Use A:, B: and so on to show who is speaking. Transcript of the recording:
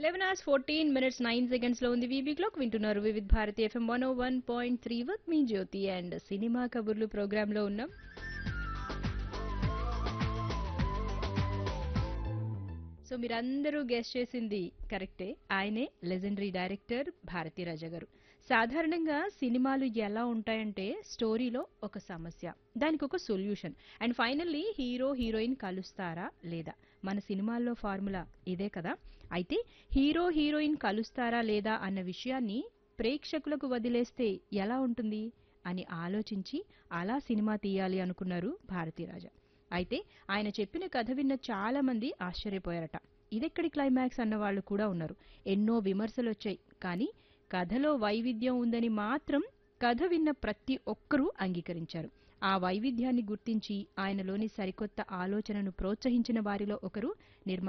A: eleven hours fourteen minutes nine seconds లో ఉంది V B clock వింటున్నారు Vividh Bharati FM one O one point three work మీ Jyothi and cinema కబుర్లు program లో ఉన్నాం సో మీరందరూ గెస్ట్ చేసింది కరెక్టే ఆయనే లెజెండరీ డైరెక్టర్ భారతీ రాజా గారు సాధారణంగా సినిమాలు ఎలా ఉంటాయంటే స్టోరీలో ఒక సమస్య దానికి ఒక solution and finally hero heroine కలుస్తారా లేదా మన సినిమాల్లో ఫార్ములా ఇదే కదా అయితే హీరో హీరోయిన్ కలుస్తారా లేదా అన్న విషయాన్ని ప్రేక్షకులకు వదిలేస్తే ఎలా ఉంటుంది అని ఆలోచించి అలా సినిమా తీయాలి అనుకున్నారు భారతీ రాజా అయితే ఆయన చెప్పిన కథ విన్న చాలా మంది ఆశ్చర్యపోయారట ఇదెక్కడి క్లైమాక్స్ అన్న వాళ్ళు కూడా ఉన్నారు ఎన్నో విమర్శలు వచ్చాయి కానీ కథలో వైవిధ్యం ఉందని మాత్రం కథ విన్న ప్రతి ఒక్కరూ అంగీకరించారు ఆ వైవిధ్యాన్ని గుర్తించి ఆయనలోని సరికొత్త ఆలోచనను ప్రోత్సహించిన వారిలో ఒకరు